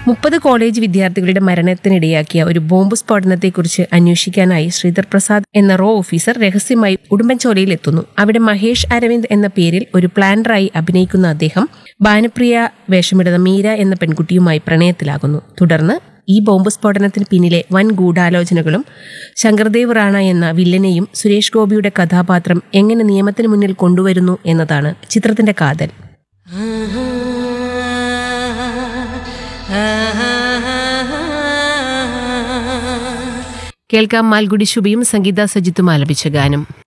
മുപ്പത് കോളേജ് വിദ്യാർത്ഥികളുടെ മരണത്തിനിടയാക്കിയ ഒരു ബോംബ് സ്ഫോടനത്തെക്കുറിച്ച് അന്വേഷിക്കാനായി ശ്രീധർ പ്രസാദ് എന്ന റോ ഓഫീസർ രഹസ്യമായി ഉടുമ്പൻചോലയിൽ എത്തുന്നു അവിടെ മഹേഷ് അരവിന്ദ് എന്ന പേരിൽ ഒരു പ്ലാനറായി അഭിനയിക്കുന്ന അദ്ദേഹം ഭാനുപ്രിയ വേഷമിടുന്ന മീര എന്ന പെൺകുട്ടിയുമായി പ്രണയത്തിലാകുന്നു തുടർന്ന് ഈ ബോംബ് സ്ഫോടനത്തിന് പിന്നിലെ വൻ ഗൂഢാലോചനകളും ശങ്കർദേവ് റാണ എന്ന വില്ലനെയും സുരേഷ് ഗോപിയുടെ കഥാപാത്രം എങ്ങനെ നിയമത്തിന് മുന്നിൽ കൊണ്ടുവരുന്നു എന്നതാണ് ചിത്രത്തിന്റെ കാതൽ കേൾക്കാം മാൽഗുഡി ശുഭയും സംഗീത സജിത്തും ആലപിച്ച ഗാനം